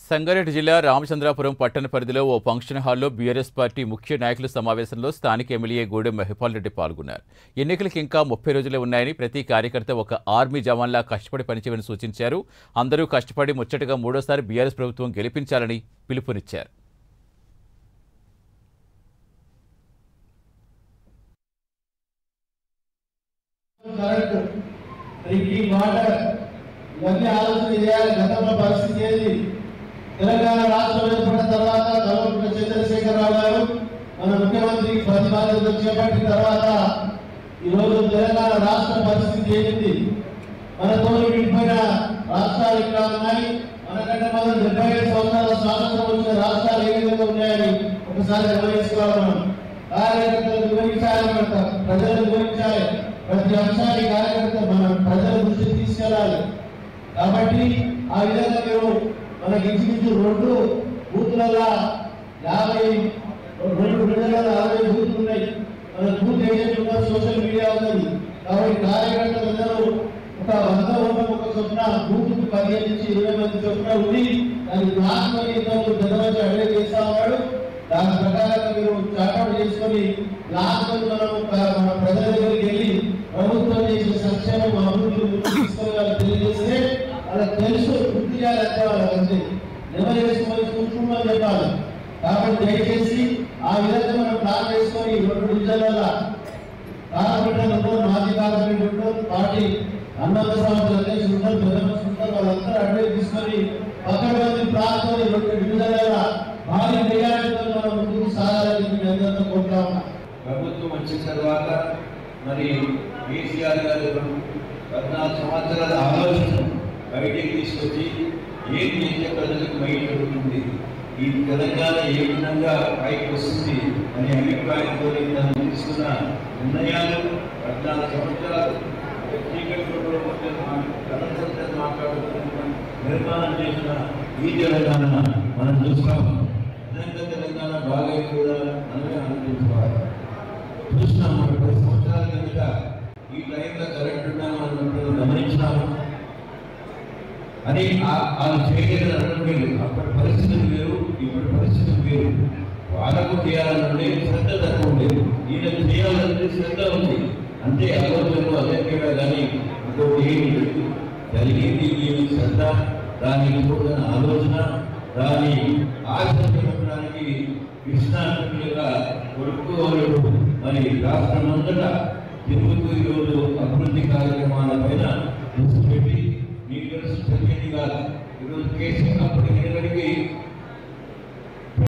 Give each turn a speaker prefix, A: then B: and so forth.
A: సంగారెడ్డి జిల్లా రామచంద్రాపురం పట్టణ పరిధిలో ఓ ఫంక్షన్ హాల్లో బీఆర్ఎస్ పార్టీ ముఖ్య నాయకుల సమావేశంలో స్థానిక ఎమ్మెల్యే గూడెం మహిపాల్ రెడ్డి పాల్గొన్నారు ఎన్నికలకు ఇంకా ముప్పై రోజులే ఉన్నాయని ప్రతి కార్యకర్త ఒక ఆర్మీ జవాన్లా కష్టపడి పనిచేయమని సూచించారు అందరూ కష్టపడి ముచ్చటగా మూడోసారి బీఆర్ఎస్ ప్రభుత్వం గెలిపించాలని పిలుపునిచ్చారు
B: కరెక్ట్ డ్రింకింగ్ వాటర్ ఇవన్నీ ఆలోచన చేయాలి గతంలో పరిస్థితి ఏది తెలంగాణ రాష్ట్రం ఏర్పడిన తర్వాత కల్వకుంట్ల చంద్రశేఖరరావు గారు మన ముఖ్యమంత్రి పది బాధ్యతలు చేపట్టిన తర్వాత ఈరోజు తెలంగాణ రాష్ట్ర పరిస్థితి ఏంటి మనతో విడిపోయిన రాష్ట్రాలు ఇక్కడ ఉన్నాయి మనకంటే మనం డెబ్బై ఐదు సంవత్సరాల స్వాతంత్రం వచ్చిన రాష్ట్రాలు ఏ విధంగా ఉన్నాయని ఒకసారి గమనించుకోవాలి మనం కార్యకర్తలు వివరించాలి మన ప్రజలు వివరించాలి ప్రతి అంశాన్ని కార్యకర్త మన ప్రజల దృష్టికి తీసుకెళ్ళాలి కాబట్టి ఆ విధంగా మీరు మనకి ఇంచుమించు రెండు బూతులలో యాభై రెండు విడుదల అరవై బూతులు ఉన్నాయి మన బూత్ ఏజెంట్ ఉన్నారు సోషల్ మీడియా ఉన్నది కాబట్టి కార్యకర్తలందరూ ఒక వంద ఓట్ల ఒక చొప్పున బూత్కు పదిహేను నుంచి ఇరవై మంది చొప్పున ఉండి దాన్ని రాసుకొని ఇంతకు పెద్ద మంచి అడిగే చేస్తా ఉన్నాడు దాని ప్రకారంగా మీరు చాటౌట్ చేసుకొని లాస్ట్ని మనం ఒక- మన ప్రజల దగ్గరికి వెళ్ళి ప్రభుత్వం చేసే సంక్షేమం అభివృద్ధి ముందుకు తీసుకొని వాళ్ళకి తెలియజేస్తే వాళ్ళకి తెలుసు గుర్తు చేయాలంటే వాళ్ళకి అంతే నెమరు వేసుకొని కూర్చుందని చెప్పాలి కాబట్టి దయచేసి ఆ విధంగా మనం ప్లాన్ చేసుకొని రెండు డివిజన్ల కార్పొరేటర్లు ఉంటారు మాజీ కార్పొరేటర్ ఉంటారు పార్టీ అన్నద సంస్థలు అధ్యక్షులు ఉంటారు పెద్ద మనుషులు ఉంటారు వాళ్ళందరూ అడ్వైస్ తీసుకొని పక్కన మంది ప్రాంతం రెండు డివిజన్ల భారీ మెజారిటీతో మనం ముందుకు సాగాలని మీ అందరితో కోరుతా ఉన్నా
C: ప్రభుత్వం వచ్చిన తర్వాత మరి కేసీఆర్ గారు పద్నాలుగు సంవత్సరాల ఆలోచన బయటికి తీసుకొచ్చి ఏం చేసే ప్రజలకు బయట ఉంటుంది ఈ తెలంగాణ ఏ విధంగా పైకి వస్తుంది అనే అభిప్రాయంతో తను తీసుకున్న నిర్ణయాలు పద్నాలుగు సంవత్సరాలు చీకటి కొట్టులో మొత్తం మా- కథంతో మాట్లాడుతున్న నిర్మాణం చేసిన ఈ తెలంగాణ మనం చూస్తాం నిజంగా తెలంగాణ బాగా కూడా మనమే ఆలోచించుకోవాలి చూసినాం మన పది సంవత్సరాల కిందట ఈ టైంలో కరెంట్ ఉన్నాం మనం గమనించినాము అని ఆ- వాళ్ళు చేయలేదు అనడం లేదు అప్పటి పరిస్థితులు వేరు ఇప్పటి పరిస్థితులు వేరు వాళ్ళకు చేయాలంటే శ్రద్ధ తక్కువ ఉండేది ఈయనకు చేయాలంటే శ్రద్ధ ఉంది అంతే ఆలోచనలు అదే తేడా కానీ ఇంకోటి ఏమి లేదు జరిగింది ఏమి శ్రద్ధ దానికి కూడిన ఆలోచన దాని ఆచరించడానికి కృష్ణాష్టమిగా కొడుకోవలు మరి రాష్ట్రమంతటా తిరుగుతూ ఈరోజు అభివృద్ధి కార్యక్రమాల పైన దృష్టి పెట్టి మీకు తెలుసు తెలియదు కాదు ఈరోజు కేసీఆర్ అప్పటికి నిలబడికి